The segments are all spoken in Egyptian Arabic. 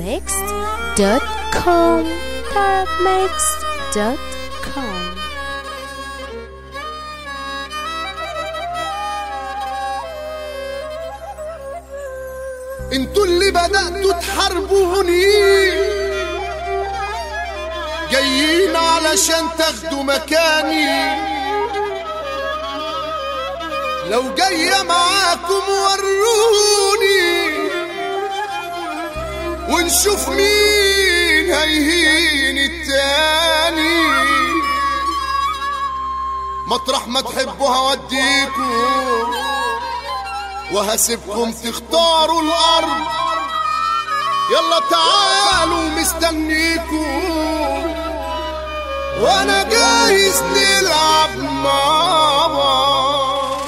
Arabmixed.com Arabmixed.com انتوا اللي بدأتوا تحاربوني جايين علشان تاخدوا مكاني لو جاية معاكم وروني ونشوف مين هيهين التاني مطرح ما تحبوا هوديكم وهسيبكم تختاروا الارض يلا تعالوا مستنيكم وانا جاهز نلعب مع بعض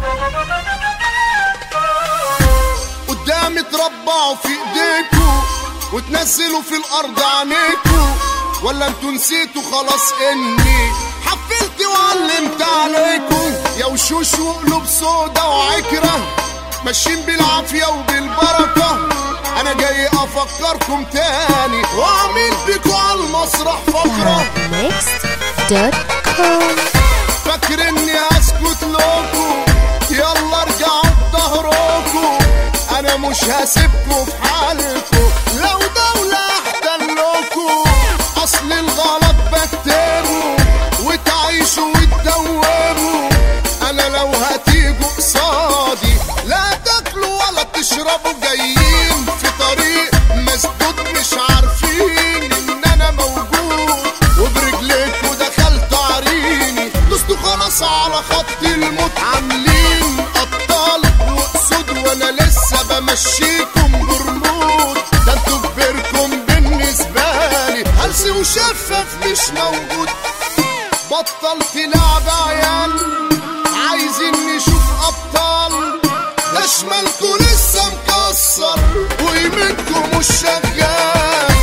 قدامي تربعوا في ايديكم وتنزلوا في الارض عينيكم ولا انتوا نسيتوا خلاص اني حفلت وعلمت عليكم يا وشوش وقلوب سودا وعكره ماشيين بالعافيه وبالبركه انا جاي افكركم تاني واعمل بيكوا على المسرح فقره Arabmixed.com فاكر اني اسكت لكم يلا ارجعوا بظهركم انا مش هسيبكم في حالكم لو دولة احتلكم اصل الغلط بكتبه وتعيشوا وتدوبوا انا لو هتيجوا قصادي لا تاكلوا ولا تشربوا جايين في طريق مسدود مش عارفين ان انا موجود وبرجليكوا دخلتوا عريني دوستوا خلاص على خط الموت عاملين ابطال واسود وانا لسه بمشيكم برمود ده انتوا كبركم بالنسبه لي هلسي وشفاف مش موجود بطلت لعب عيال عايزين نشوف ابطال ده شمالكوا لسه مكسر ويمينكوا مش شغال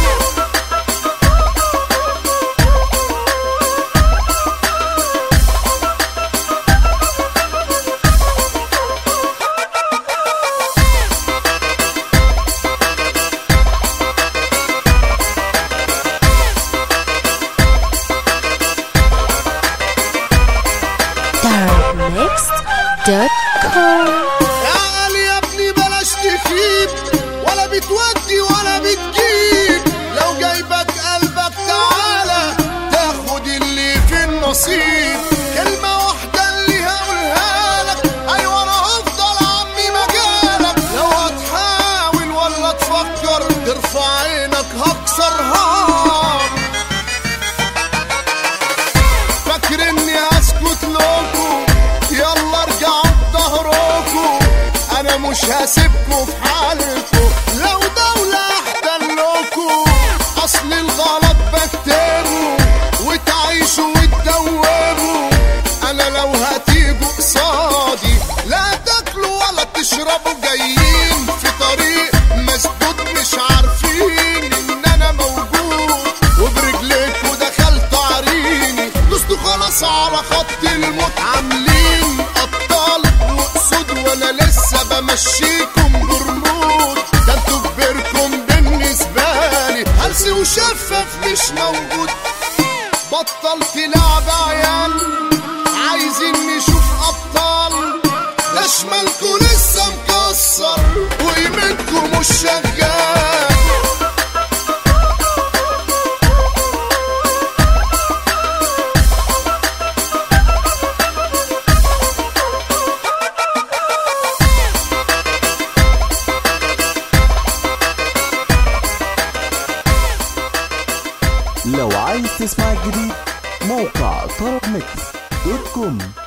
Arabmixed.com تعال يا ابني بلاش تخيب ولا بتودي ولا بتجيب لو جايبك قلبك تعالى تاخد اللي في النصيب كلمة واحدة اللي هقولها لك أيوة أنا هفضل عمي مجالك لو هتحاول ولا تفكر ترفع عينك هكسرها فاكر اني هسكت لكم يلا ارجعوا بظهركم انا مش هسيبكم في حالكم لو دولة احتلكم اصل الغلط بكتبه وتعيشوا وتدوبوا انا لو هتيجوا قصادي لا تاكلوا ولا تشربوا جايين في طريق مسدود مش عارفين ان انا موجود وبرجليكوا دخلتوا عريني دوستوا خلاص على خط الموت عاملين ابطال واسود وانا لسه بمشيكم برمود ده انتوا كبركم بالنسبه لي هلسي وشفاف مش موجود بطلت لعب عيال عايزين نشوف ابطال ده شمالكوا لسه مكسر ويمينكوا مش شغال لو عايز تسمع الجديد موقع طرب ميكس دوت كوم